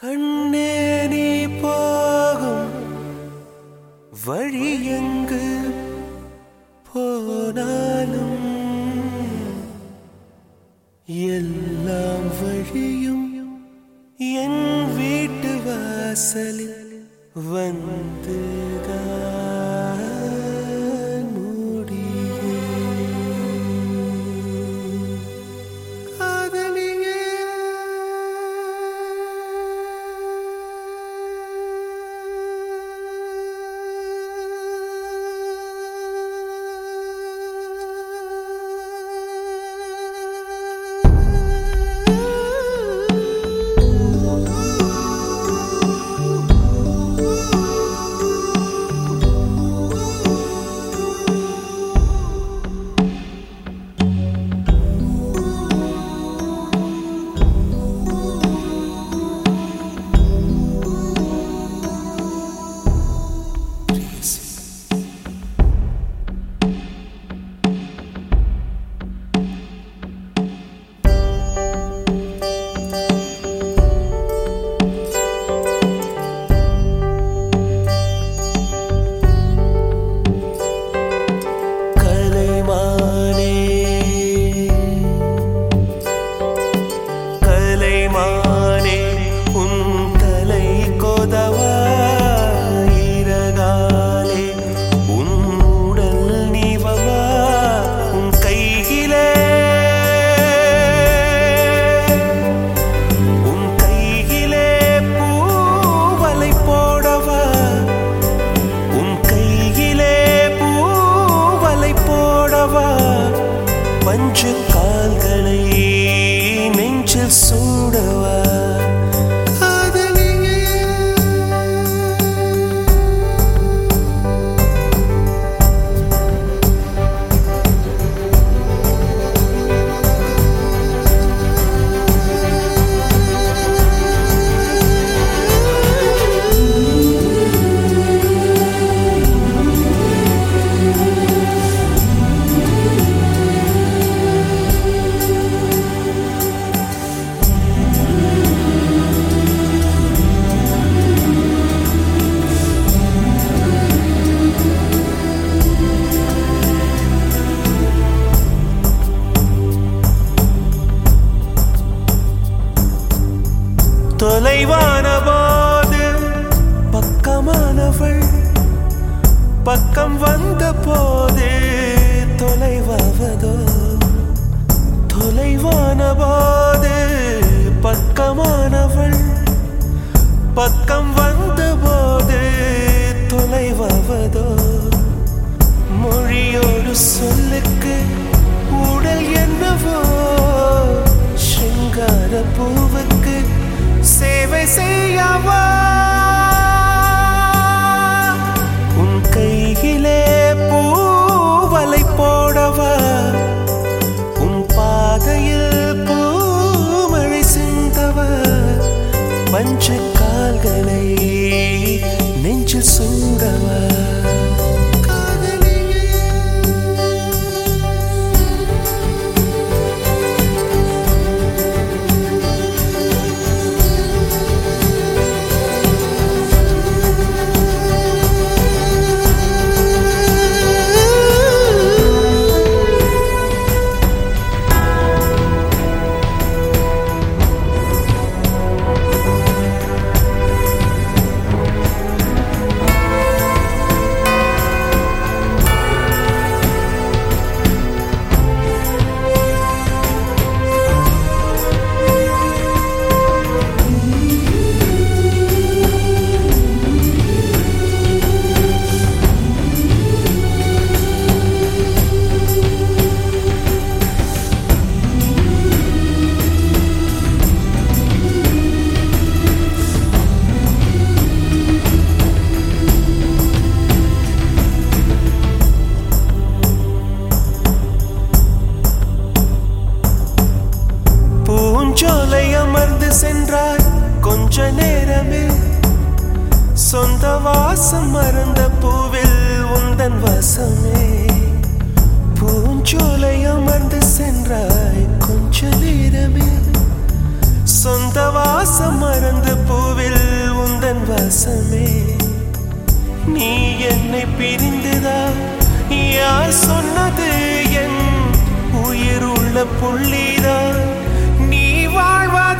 கண்ணே நீ போகும் வழி எங்கு போனாலும் எல்லாம் வழியும் என் வீட்டு வாசலில் வந்துதான் முடியும் காதலியே கலைமானே கலைமானே உன் தலை கொதவா இறகாலே உன் உடல் நீவவா உன் கையிலே உன் கையிலே பூவலை போடவா உன் கையிலே பூவலை போடவா பஞ்சு கால்களை நெஞ்சில் சூடவா காதலியே தொலைவான போது பக்கமானவள் பக்கம் வந்த போது தொலைவாவதோ தொலைவான போது பக்கமானவள் பக்கம் வந்த போது தொலைவாவதோ மொழியோடு சொல்லுக்கு உடல் என்னவோ சிங்கார பூவுக்கு சேவை செய்யவா உன் கையிலே பூவலை போடவா உன் பாதையில் பூமழை சிந்தவா பஞ்ச கால்களை நெஞ்சில் சூடவா காதலியே பூஞ்சோலை அமர்ந்து சென்றாய் கொஞ்ச நேரமே சொந்த வாசம் மறந்த பூவில் உந்தன் வாசமே பூஞ்சோலை அமர்ந்து சென்றாய் கொஞ்ச நேரமே சொந்த வாசம் மறந்து பூவில் பிரிந்துதா யார் சொன்னது என் உயிர் உள்ள புள்ளிதான் நீ வாழ்வா